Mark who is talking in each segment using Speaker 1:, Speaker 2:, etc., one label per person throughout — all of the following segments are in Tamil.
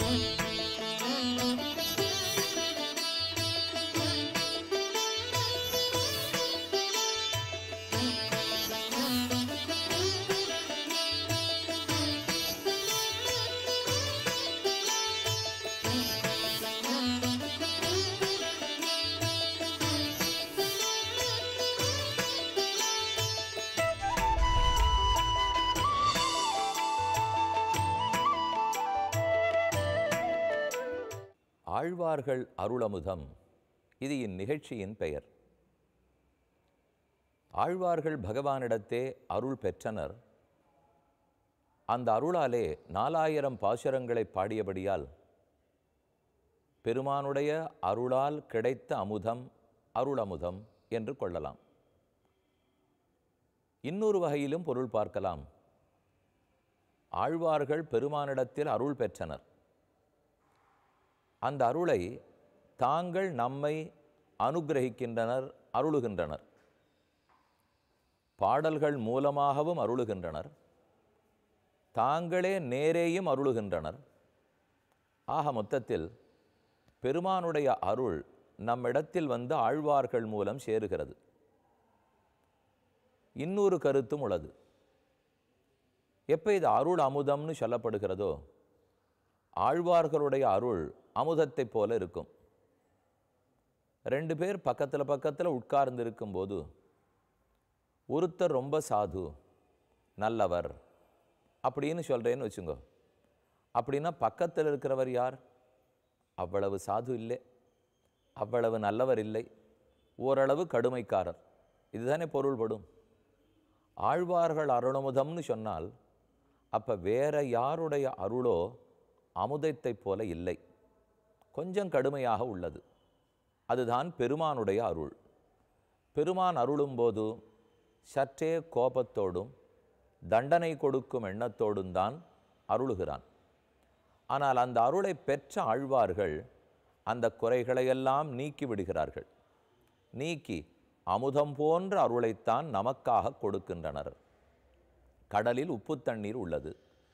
Speaker 1: ஆழ்வார்கள் அருளமுதம் இது இந்நிகழ்ச்சியின் பெயர் ஆழ்வார்கள் பகவானிடத்தே அருள் பெற்றனர் அந்த அருளாலே நாலாயிரம் பாசுரங்களை பாடியபடியால் பெருமானுடைய அருளால் கிடைத்த அமுதம் அருளமுதம் என்று கொள்ளலாம் இன்னொரு வகையிலும் பொருள் பார்க்கலாம் ஆழ்வார்கள் பெருமானிடத்தில் அருள் பெற்றனர் அந்த அருளை தாங்கள் நம்மை அனுக்கிரகிக்கின்றனர் அருளுகின்றனர் பாடல்கள் மூலமாகவும் அருளுகின்றனர் தாங்களே நேரேயும் அருளுகின்றனர் ஆக மொத்தத்தில் பெருமானுடைய அருள் நம்மிடத்தில் வந்து ஆழ்வார்கள் மூலம் சேருகிறது இன்னொரு கருத்தும் உள்ளது எப்போ இது அருள் அமுதம்னு சொல்லப்படுகிறதோ ஆழ்வார்களுடைய அருள் அமுதத்தைப் போல இருக்கும் ரெண்டு பேர் பக்கத்தில் பக்கத்தில் உட்கார்ந்து இருக்கும்போது ஒருத்தர் ரொம்ப சாது நல்லவர் அப்படின்னு சொல்கிறேன்னு வச்சுங்க அப்படின்னா பக்கத்தில் இருக்கிறவர் யார் அவ்வளவு சாது இல்லை அவ்வளவு நல்லவர் இல்லை ஓரளவு கடுமைக்காரர் இதுதானே பொருள்படும் ஆழ்வார்கள் அருளமுதம்னு சொன்னால் அப்போ வேற யாருடைய அருளோ அமுதத்தைப் போல இல்லை கொஞ்சம் கடுமையாக உள்ளது அதுதான் பெருமானுடைய அருள் பெருமான் அருளும்போது சற்றே கோபத்தோடும் தண்டனை கொடுக்கும் எண்ணத்தோடும் தான் அருளுகிறான் ஆனால் அந்த அருளை பெற்ற ஆழ்வார்கள் அந்த குறைகளையெல்லாம் நீக்கி விடுகிறார்கள் நீக்கி அமுதம் போன்ற அருளைத்தான் நமக்காக கொடுக்கின்றனர் கடலில் உப்பு தண்ணீர் உள்ளது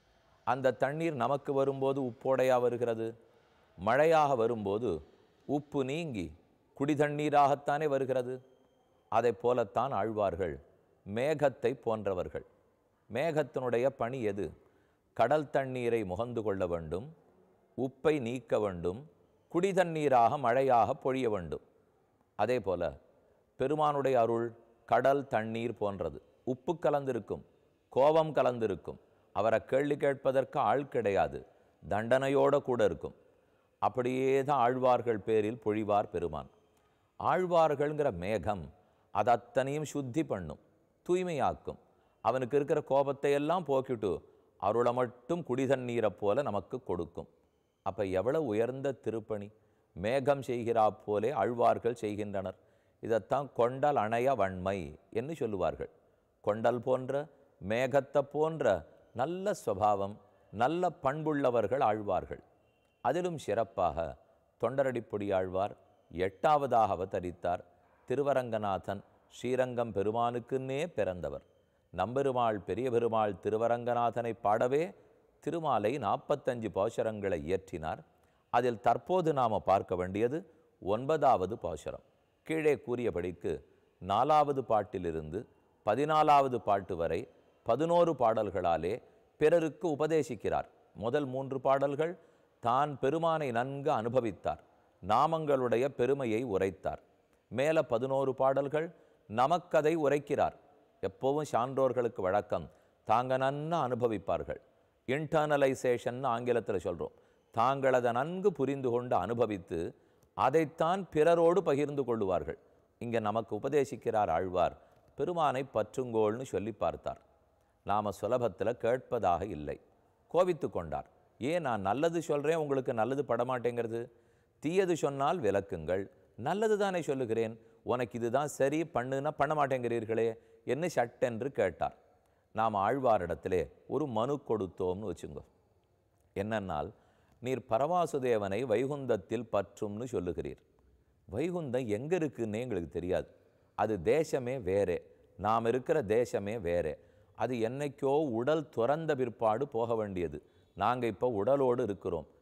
Speaker 1: அந்த தண்ணீர் நமக்கு வரும்போது உப்போடையா வருகிறது மழையாக வரும்போது உப்பு நீங்கி குடி தண்ணீராகத்தானே வருகிறது அதை போலத்தான் ஆழ்வார்கள் மேகத்தை போன்றவர்கள் மேகத்தினுடைய பணி எது கடல் தண்ணீரை முகந்து கொள்ள வேண்டும் உப்பை நீக்க வேண்டும் குடி தண்ணீராக மழையாக பொழிய வேண்டும் அதே போல பெருமானுடைய அருள் கடல் தண்ணீர் போன்றது உப்பு கலந்திருக்கும் கோபம் கலந்திருக்கும் அவரை கேள்வி கேட்பதற்கு ஆள் கிடையாது தண்டனையோடு கூட இருக்கும் அப்படியே தான் ஆழ்வார்கள் பேரில் பொழிவார் பெருமான் ஆழ்வார்கள்ங்கிற மேகம் அது அத்தனையும் சுத்தி பண்ணும் தூய்மையாக்கும் அவனுக்கு இருக்கிற கோபத்தை எல்லாம் போக்கிட்டு அருளை மட்டும் குடிதண்ணீரை போல நமக்கு கொடுக்கும் அப்போ எவ்வளவு உயர்ந்த திருப்பணி மேகம் செய்கிறா போலே ஆழ்வார்கள் செய்கின்றனர் இதைத்தான் கொண்டல் அணைய வன்மை என்று சொல்லுவார்கள் கொண்டல் போன்ற மேகத்தை போன்ற நல்ல சுவாவம் நல்ல பண்புள்ளவர்கள் ஆழ்வார்கள் அதிலும் சிறப்பாக தொண்டரடிப்பொடி ஆழ்வார் எட்டாவதாக அவதரித்தார் திருவரங்கநாதன் ஸ்ரீரங்கம் பெருமானுக்குன்னே பிறந்தவர் நம்பெருமாள் பெரிய பெருமாள் திருவரங்கநாதனை பாடவே திருமாலை நாற்பத்தஞ்சு பாசுரங்களை இயற்றினார் அதில் தற்போது நாம் பார்க்க வேண்டியது ஒன்பதாவது பாசுரம் கீழே கூறியபடிக்கு நாலாவது பாட்டிலிருந்து பதினாலாவது பாட்டு வரை பதினோரு பாடல்களாலே பிறருக்கு உபதேசிக்கிறார் முதல் மூன்று பாடல்கள் தான் பெருமானை நன்கு அனுபவித்தார் நாமங்களுடைய பெருமையை உரைத்தார் மேல பதினோரு பாடல்கள் நமக்கதை உரைக்கிறார் எப்போவும் சான்றோர்களுக்கு வழக்கம் தாங்க நன்னா அனுபவிப்பார்கள் இன்டர்னலைசேஷன் ஆங்கிலத்தில் சொல்கிறோம் தாங்கள் அதை நன்கு புரிந்து கொண்டு அனுபவித்து அதைத்தான் பிறரோடு பகிர்ந்து கொள்ளுவார்கள் இங்கே நமக்கு உபதேசிக்கிறார் ஆழ்வார் பெருமானை பற்றுங்கோள்னு சொல்லி பார்த்தார் நாம் சுலபத்தில் கேட்பதாக இல்லை கோபித்து கொண்டார் ஏன் நான் நல்லது சொல்கிறேன் உங்களுக்கு நல்லது படமாட்டேங்கிறது தீயது சொன்னால் விளக்குங்கள் நல்லது தானே சொல்லுகிறேன் உனக்கு இதுதான் சரி பண்ணுன்னா பண்ண மாட்டேங்கிறீர்களே என்ன சட்டென்று கேட்டார் நாம் ஆழ்வாரிடத்திலே ஒரு மனு கொடுத்தோம்னு வச்சுங்க என்னன்னால் நீர் பரவாசுதேவனை வைகுந்தத்தில் பற்றும்னு சொல்லுகிறீர் வைகுந்தம் எங்கே இருக்குன்னே எங்களுக்கு தெரியாது அது தேசமே வேறே நாம் இருக்கிற தேசமே வேறே அது என்னைக்கோ உடல் துறந்த பிற்பாடு போக வேண்டியது நாங்கள் இப்போ உடலோடு இருக்கிறோம்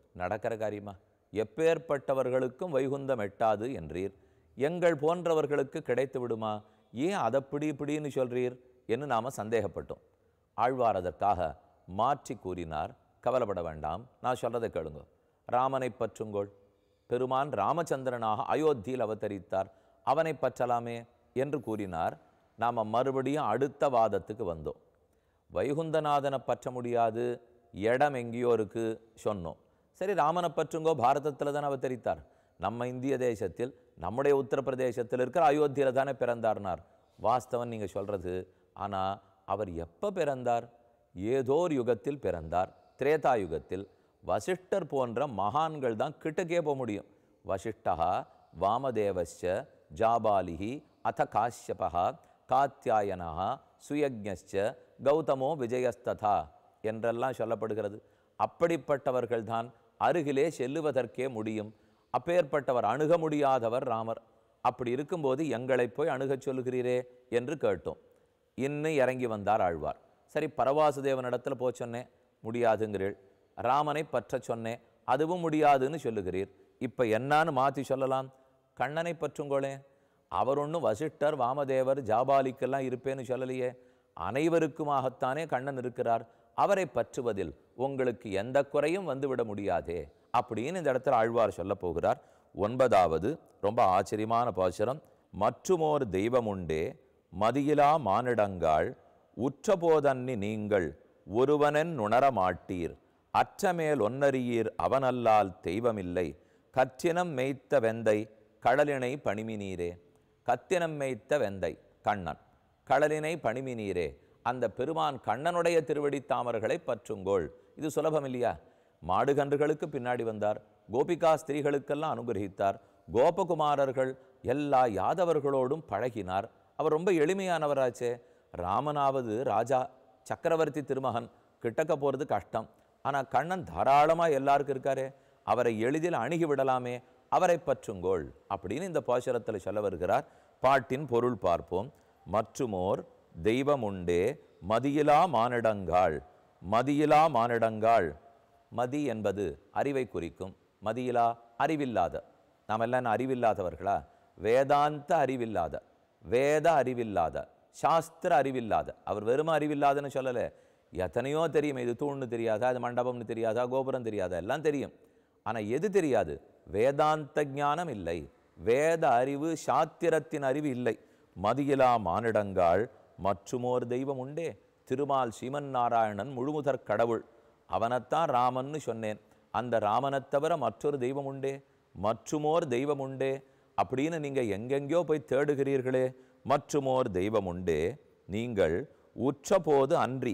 Speaker 1: நடக்கிற காரியமா எப்பேற்பட்டவர்களுக்கும் வைகுந்தம் எட்டாது என்றீர் எங்கள் போன்றவர்களுக்கு கிடைத்து விடுமா ஏன் அதை பிடி பிடின்னு சொல்றீர் என்று நாம சந்தேகப்பட்டோம் ஆழ்வார் அதற்காக மாற்றி கூறினார் கவலைப்பட வேண்டாம் நான் சொல்றதை கேளுங்க ராமனை பற்றுங்கோள் பெருமான் ராமச்சந்திரனாக அயோத்தியில் அவதரித்தார் அவனை பற்றலாமே என்று கூறினார் நாம மறுபடியும் அடுத்த வாதத்துக்கு வந்தோம் வைகுந்தநாதனை பற்ற முடியாது இடம் எங்கேயோ இருக்கு சொன்னோம் சரி ராமனை பற்றுங்கோ பாரதத்தில் தானே அவதரித்தார் நம்ம இந்திய தேசத்தில் நம்முடைய உத்தரப்பிரதேசத்தில் இருக்கிற அயோத்தியில் தானே பிறந்தார்னார் வாஸ்தவன் நீங்கள் சொல்கிறது ஆனால் அவர் எப்போ பிறந்தார் ஏதோ ஒரு யுகத்தில் பிறந்தார் திரேதா யுகத்தில் வசிஷ்டர் போன்ற மகான்கள் தான் கிட்டக்கே போக முடியும் வசிஷ்டா வாமதேவஸ்ச ஜாபாலிஹி அத காஷ்யபா காத்தியாயனா சுயஜ்ஞச்ச கௌதமோ விஜயஸ்ததா என்றெல்லாம் சொல்லப்படுகிறது அப்படிப்பட்டவர்கள்தான் அருகிலே செல்லுவதற்கே முடியும் அப்பேற்பட்டவர் அணுக முடியாதவர் ராமர் அப்படி இருக்கும்போது எங்களை போய் அணுகச் சொல்லுகிறீரே என்று கேட்டோம் இன்னும் இறங்கி வந்தார் ஆழ்வார் சரி பரவாசுதேவனிடத்துல போ சொன்னேன் முடியாதுங்கிறீள் ராமனை பற்ற சொன்னேன் அதுவும் முடியாதுன்னு சொல்லுகிறீர் இப்போ என்னான்னு மாற்றி சொல்லலாம் கண்ணனை பற்றுங்கோளே அவர் ஒன்றும் வசிஷ்டர் வாமதேவர் ஜாபாலிக்கெல்லாம் இருப்பேன்னு சொல்லலையே அனைவருக்குமாகத்தானே கண்ணன் இருக்கிறார் அவரை பற்றுவதில் உங்களுக்கு எந்த குறையும் வந்துவிட முடியாதே அப்படின்னு இந்த இடத்துல ஆழ்வார் சொல்ல போகிறார் ஒன்பதாவது ரொம்ப ஆச்சரியமான பாசுரம் மற்றுமோர் தெய்வம் உண்டே மதியிலா மானிடங்காள் உற்றபோதன்னி நீங்கள் ஒருவனென் உணர மாட்டீர் அற்றமேல் ஒன்னறியீர் அவனல்லால் தெய்வமில்லை கற்றினம் மேய்த்த வெந்தை கடலினை பணிமினீரே கத்தினம் மேய்த்த வெந்தை கண்ணன் கடலினை பணிமினீரே அந்த பெருமான் கண்ணனுடைய திருவடி தாமர்களை பற்றுங்கோள் இது சுலபம் இல்லையா மாடுகன்றுகளுக்கு பின்னாடி வந்தார் கோபிகா ஸ்திரீகளுக்கெல்லாம் அனுகிரகித்தார் கோபகுமாரர்கள் எல்லா யாதவர்களோடும் பழகினார் அவர் ரொம்ப எளிமையானவராச்சே ராமனாவது ராஜா சக்கரவர்த்தி திருமகன் கிட்டக்க போகிறது கஷ்டம் ஆனால் கண்ணன் தாராளமாக எல்லாருக்கும் இருக்காரே அவரை எளிதில் அணுகி விடலாமே அவரை பற்றுங்கோள் அப்படின்னு இந்த பாசுரத்தில் சொல்ல வருகிறார் பாட்டின் பொருள் பார்ப்போம் மற்றுமோர் தெய்வம் உண்டே மதியிலா மானிடங்காள் மதியிலா மானிடங்காள் மதி என்பது அறிவை குறிக்கும் மதியிலா அறிவில்லாத நாம் எல்லாம் என்ன அறிவில்லாதவர்களா வேதாந்த அறிவில்லாத வேத அறிவில்லாத சாஸ்திர அறிவில்லாத அவர் வெறும் அறிவில்லாதன்னு சொல்லலை எத்தனையோ தெரியும் இது தூண்னு தெரியாதா அது மண்டபம்னு தெரியாதா கோபுரம் தெரியாதா எல்லாம் தெரியும் ஆனால் எது தெரியாது வேதாந்த ஞானம் இல்லை வேத அறிவு சாத்திரத்தின் அறிவு இல்லை மதியிலா மானிடங்காள் மற்றுமோர் தெய்வம் உண்டே திருமால் ஸ்ரீமன் நாராயணன் முழுமுதற் கடவுள் அவனைத்தான் ராமன்னு சொன்னேன் அந்த ராமனைத் தவிர மற்றொரு தெய்வம் உண்டே மற்றுமோர் தெய்வம் உண்டே அப்படின்னு நீங்கள் எங்கெங்கேயோ போய் தேடுகிறீர்களே மற்றுமோர் தெய்வம் உண்டே நீங்கள் உற்றபோது அன்றி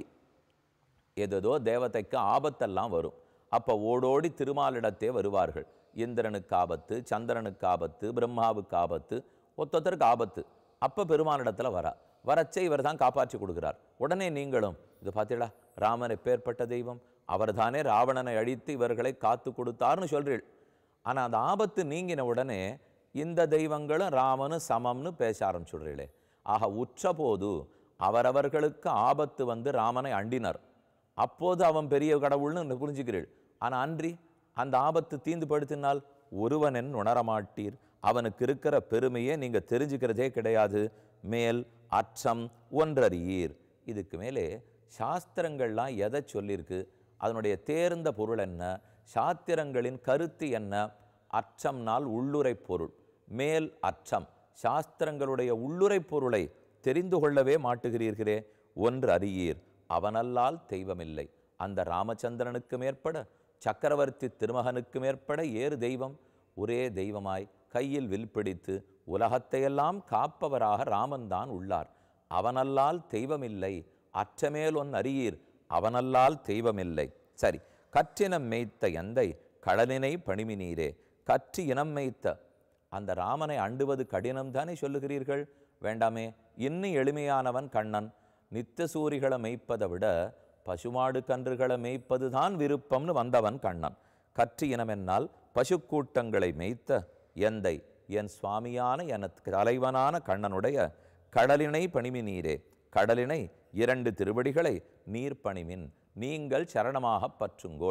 Speaker 1: ஏதேதோ தேவதைக்கு ஆபத்தெல்லாம் வரும் அப்போ ஓடோடி திருமாலிடத்தே வருவார்கள் இந்திரனுக்கு ஆபத்து சந்திரனுக்கு ஆபத்து பிரம்மாவுக்கு ஆபத்து ஒத்தொத்தருக்கு ஆபத்து அப்போ பெருமானிடத்தில் வரா வரச்சே இவர் தான் காப்பாற்றி கொடுக்கிறார் உடனே நீங்களும் இது பார்த்தீங்களா ராமன் எப்பேற்பட்ட தெய்வம் அவர்தானே ராவணனை அழித்து இவர்களை காத்து கொடுத்தார்னு சொல்றீள் ஆனால் அந்த ஆபத்து நீங்கின உடனே இந்த தெய்வங்களும் ராமனும் சமம்னு பேச ஆரம்பிச்சுடுறீங்களே ஆக உற்றபோது அவரவர்களுக்கு ஆபத்து வந்து ராமனை அண்டினர் அப்போது அவன் பெரிய கடவுள்னு புரிஞ்சுக்கிறீள் ஆனால் அன்றி அந்த ஆபத்து தீந்து படுத்தினால் ஒருவனென் உணரமாட்டீர் அவனுக்கு இருக்கிற பெருமையை நீங்க தெரிஞ்சுக்கிறதே கிடையாது மேல் அச்சம் ஒன்றறியீர் இதுக்கு மேலே சாஸ்திரங்கள்லாம் எதை சொல்லியிருக்கு அதனுடைய தேர்ந்த பொருள் என்ன சாத்திரங்களின் கருத்து என்ன அச்சம்னால் உள்ளுரை பொருள் மேல் அச்சம் சாஸ்திரங்களுடைய உள்ளுரை பொருளை தெரிந்து கொள்ளவே மாட்டுகிறீர்களே ஒன்று அறியீர் அவனல்லால் தெய்வமில்லை அந்த ராமச்சந்திரனுக்கு மேற்பட சக்கரவர்த்தி திருமகனுக்கு மேற்பட ஏறு தெய்வம் ஒரே தெய்வமாய் கையில் வில் பிடித்து உலகத்தையெல்லாம் காப்பவராக ராமன்தான் உள்ளார் அவனல்லால் தெய்வமில்லை அற்றமேல் ஒன் அறியீர் அவனல்லால் தெய்வமில்லை சரி கற்றினம் மேய்த்த எந்தை கடலினை பணிமினீரே கற்றி இனம் மேய்த்த அந்த ராமனை அண்டுவது கடினம் தானே சொல்லுகிறீர்கள் வேண்டாமே இன்னும் எளிமையானவன் கண்ணன் நித்திய சூரிகளை மேய்ப்பதை விட பசுமாடு கன்றுகளை மேய்ப்பது தான் விருப்பம்னு வந்தவன் கண்ணன் கற்றி இனமென்னால் பசுக்கூட்டங்களை மேய்த்த எந்தை என் சுவாமியான என தலைவனான கண்ணனுடைய கடலினை பணிமினீரே கடலினை இரண்டு திருவடிகளை நீர் பணிமின் நீங்கள் சரணமாக பற்றுங்கோள்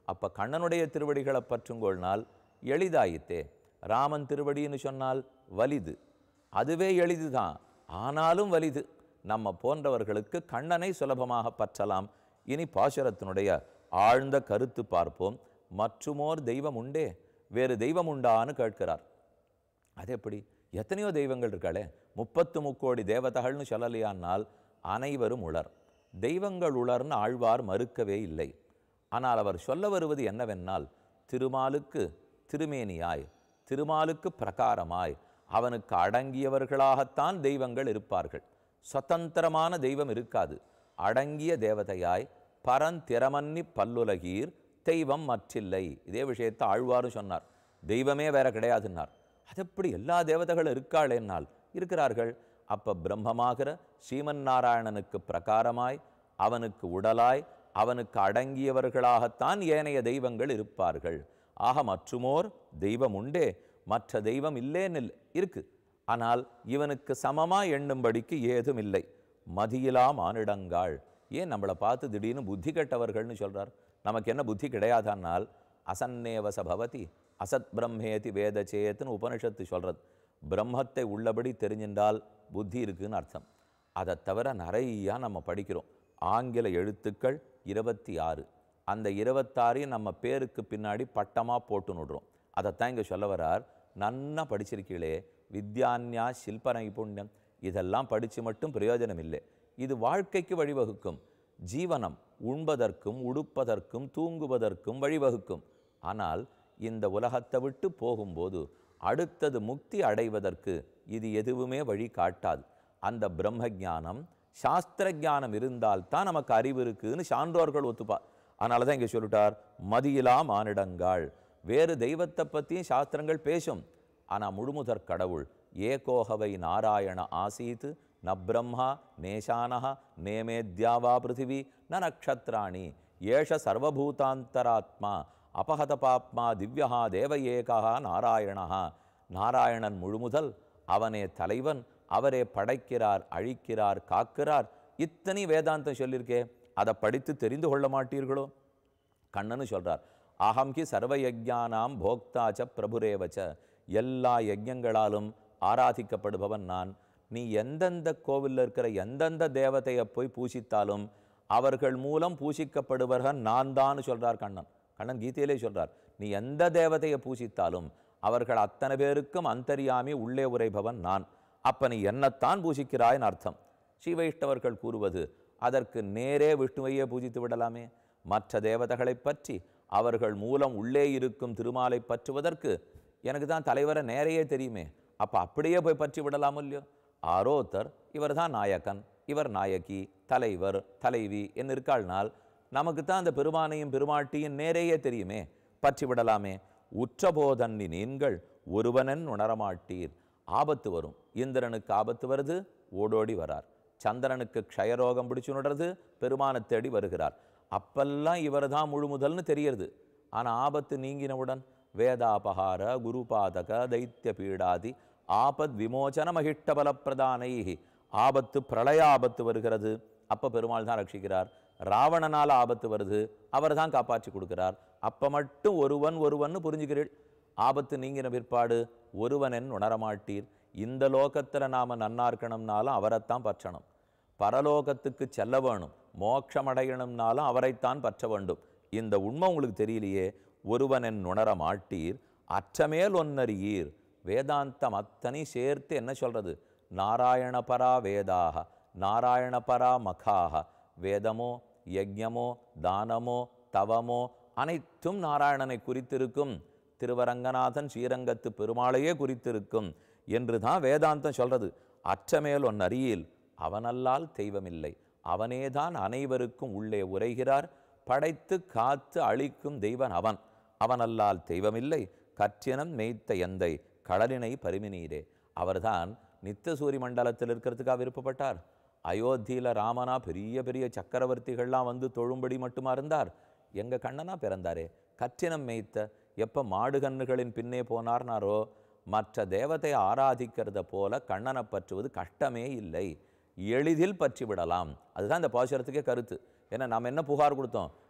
Speaker 1: அப்ப கண்ணனுடைய திருவடிகளை பற்றுங்கோள்னால் எளிதாயித்தே ராமன் திருவடின்னு சொன்னால் வலிது அதுவே எளிதுதான் ஆனாலும் வலிது நம்ம போன்றவர்களுக்கு கண்ணனை சுலபமாக பற்றலாம் இனி பாசுரத்தினுடைய ஆழ்ந்த கருத்து பார்ப்போம் மற்றுமோர் தெய்வம் உண்டே வேறு தெய்வம் உண்டான்னு கேட்கிறார் அது எப்படி எத்தனையோ தெய்வங்கள் இருக்காளே முப்பத்து முக்கோடி தேவதைகள்னு சொல்லலையானால் அனைவரும் உளர் தெய்வங்கள் உளர்னு ஆழ்வார் மறுக்கவே இல்லை ஆனால் அவர் சொல்ல வருவது என்னவென்னால் திருமாலுக்கு திருமேனியாய் திருமாலுக்கு பிரகாரமாய் அவனுக்கு அடங்கியவர்களாகத்தான் தெய்வங்கள் இருப்பார்கள் சுதந்திரமான தெய்வம் இருக்காது அடங்கிய தேவதையாய் பரந்திறமன்னி பல்லுலகீர் தெய்வம் மற்றில்லை இதே விஷயத்தை ஆழ்வாரும் சொன்னார் தெய்வமே வேற கிடையாதுன்னார் அது எப்படி எல்லா தேவதைகளும் இருக்காளேன்னால் இருக்கிறார்கள் அப்ப பிரம்மமாகிற ஸ்ரீமன் நாராயணனுக்கு பிரகாரமாய் அவனுக்கு உடலாய் அவனுக்கு அடங்கியவர்களாகத்தான் ஏனைய தெய்வங்கள் இருப்பார்கள் ஆக மற்றுமோர் தெய்வம் உண்டே மற்ற தெய்வம் இல்லேன்னு இல்லை. இருக்கு ஆனால் இவனுக்கு சமமா எண்ணும்படிக்கு ஏதும் இல்லை மதியிலா மானிடங்காள் ஏன் நம்மளை பார்த்து திடீர்னு புத்தி கெட்டவர்கள்னு சொல்றார் நமக்கு என்ன புத்தி கிடையாதானால் அசன்னேவச பவதி அசத் பிரம்மேதி வேத சேத்துன்னு உபனிஷத்து சொல்றது பிரம்மத்தை உள்ளபடி தெரிஞ்சின்றால் புத்தி இருக்குன்னு அர்த்தம் அதை தவிர நிறையா நம்ம படிக்கிறோம் ஆங்கில எழுத்துக்கள் இருபத்தி ஆறு அந்த இருபத்தாறையும் நம்ம பேருக்கு பின்னாடி பட்டமாக போட்டு நடுறோம் அதைத்தான் இங்கே சொல்ல வரார் நன்னா படிச்சிருக்கீங்களே வித்யான்யா சில்ப நைபுண்யம் இதெல்லாம் படித்து மட்டும் பிரயோஜனம் இல்லை இது வாழ்க்கைக்கு வழிவகுக்கும் ஜீவனம் உண்பதற்கும் உடுப்பதற்கும் தூங்குவதற்கும் வழிவகுக்கும் ஆனால் இந்த உலகத்தை விட்டு போகும்போது அடுத்தது முக்தி அடைவதற்கு இது எதுவுமே வழி காட்டாது அந்த பிரம்ம ஞானம் சாஸ்திர ஞானம் இருந்தால்தான் நமக்கு அறிவு இருக்குன்னு சான்றோர்கள் ஒத்துப்பா அதனால தான் இங்கே சொல்லிட்டார் மதியிலா மானிடங்காள் வேறு தெய்வத்தை பற்றியும் சாஸ்திரங்கள் பேசும் ஆனால் முழுமுதற் கடவுள் ஏகோகவை நாராயண ஆசீத் ந பிரம்மா நேஷானஹ நேமேத்யாவா பிருத்திவி ந நக்ஷத்ராணி ஏஷ சர்வபூதாந்தராத்மா அபகத பாப்மா திவ்யா தேவ ஏகா நாராயணா நாராயணன் முழுமுதல் அவனே தலைவன் அவரே படைக்கிறார் அழிக்கிறார் காக்கிறார் இத்தனை வேதாந்தம் சொல்லியிருக்கே அதை படித்து தெரிந்து கொள்ள மாட்டீர்களோ கண்ணன்னு சொல்றார் அகம் ஹி சர்வ யஜ்ஞானாம் போக்தாச்ச பிரபுரேவச்ச எல்லா யஜ்ஞங்களாலும் ஆராதிக்கப்படுபவன் நான் நீ எந்தெந்த கோவில்ல இருக்கிற எந்தெந்த தேவதையை போய் பூசித்தாலும் அவர்கள் மூலம் பூசிக்கப்படுபவர்கள் நான் தான் சொல்றார் கண்ணன் கண்ணன் கீதையிலே சொல்றார் நீ எந்த தேவதையை பூசித்தாலும் அவர்கள் அத்தனை பேருக்கும் அந்தரியாமி உள்ளே உரைபவன் நான் அப்ப நீ என்னத்தான் பூசிக்கிறாய்னு அர்த்தம் ஸ்ரீ வைஷ்ணவர்கள் கூறுவது அதற்கு நேரே விஷ்ணுவையே பூஜித்து விடலாமே மற்ற தேவதைகளைப் பற்றி அவர்கள் மூலம் உள்ளே இருக்கும் திருமாலை பற்றுவதற்கு எனக்கு தான் தலைவரை நேரையே தெரியுமே அப்போ அப்படியே போய் பற்றி விடலாம் இல்லையோ ஆரோத்தர் இவர் தான் நாயக்கன் இவர் நாயகி தலைவர் தலைவி என்று இருக்காள்னால் நமக்கு தான் அந்த பெருமானையும் பெருமாட்டியும் நேரையே தெரியுமே பற்றி விடலாமே உற்றபோதன்னி நீங்கள் ஒருவனன் உணரமாட்டீர் ஆபத்து வரும் இந்திரனுக்கு ஆபத்து வருது ஓடோடி வரார் சந்திரனுக்கு க்ஷயரோகம் பிடிச்சு நுடுறது பெருமானை தேடி வருகிறார் அப்பெல்லாம் இவர் தான் முழுமுதல்னு தெரியறது ஆனால் ஆபத்து நீங்கினவுடன் வேதாபகார குருபாதக தைத்திய பீடாதி ஆபத் விமோச்சன மகிஷ்டபல பிரதானை ஆபத்து பிரளய ஆபத்து வருகிறது அப்போ பெருமாள் தான் ரட்சிக்கிறார் ராவணனால் ஆபத்து வருது அவர் தான் காப்பாற்றி கொடுக்கிறார் அப்போ மட்டும் ஒருவன் ஒருவன்னு புரிஞ்சுக்கிறீள் ஆபத்து நீங்கின பிற்பாடு ஒருவனென் உணரமாட்டீர் இந்த லோகத்தில் நாம் நன்னா இருக்கணும்னாலும் அவரைத்தான் பற்றணும் பரலோகத்துக்கு செல்ல வேணும் மோட்சம் அடையணும்னாலும் அவரைத்தான் பற்ற வேண்டும் இந்த உண்மை உங்களுக்கு தெரியலையே ஒருவனென் உணர மாட்டீர் அற்றமேல் ஒன்னறியீர் வேதாந்தம் அத்தனை சேர்த்து என்ன சொல்றது நாராயணபரா வேதாக நாராயணபரா மகாக வேதமோ யஜ்ஞமோ தானமோ தவமோ அனைத்தும் நாராயணனை குறித்திருக்கும் திருவரங்கநாதன் ஸ்ரீரங்கத்து பெருமாளையே குறித்திருக்கும் என்று தான் வேதாந்தம் சொல்றது அற்றமேல் ஒன் அறியீல் அவனல்லால் தெய்வமில்லை அவனேதான் அனைவருக்கும் உள்ளே உரைகிறார் படைத்து காத்து அழிக்கும் தெய்வன் அவன் அவனல்லால் தெய்வமில்லை கற்றினம் மேய்த்த எந்தை களரினை பரிமினீரே அவர்தான் நித்தியசூரி மண்டலத்தில் இருக்கிறதுக்காக விருப்பப்பட்டார் அயோத்தியில ராமனா பெரிய பெரிய சக்கரவர்த்திகள்லாம் வந்து தொழும்படி மட்டுமா இருந்தார் எங்க கண்ணனா பிறந்தாரே கற்றினம் மேய்த்த எப்ப மாடு கன்றுகளின் பின்னே போனார்னாரோ மற்ற தேவதை ஆராதிக்கிறத போல கண்ணனை பற்றுவது கஷ்டமே இல்லை எளிதில் பற்றி விடலாம் அதுதான் இந்த பாசுரத்துக்கே கருத்து ஏன்னா நாம் என்ன புகார் கொடுத்தோம்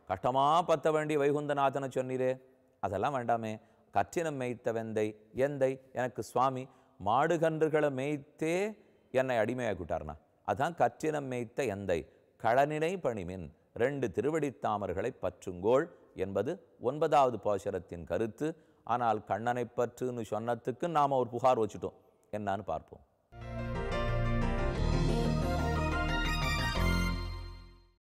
Speaker 1: கஷ்டமாக பத்த வேண்டிய வைகுந்தநாதனை சொன்னீரே அதெல்லாம் வேண்டாமே கற்றினம் மேய்த்த வெந்தை எந்தை எனக்கு சுவாமி மாடுகன்றுகளை மேய்த்தே என்னை அடிமையாக்கிட்டார்னா அதான் கற்றினம் மேய்த்த எந்தை களனினை பணிமின் ரெண்டு திருவடித்தாமர்களை பற்றுங்கோள் என்பது ஒன்பதாவது பாசுரத்தின் கருத்து ஆனால் கண்ணனை பற்றுன்னு சொன்னதுக்கு நாம் ஒரு புகார் வச்சுட்டோம் என்னன்னு பார்ப்போம்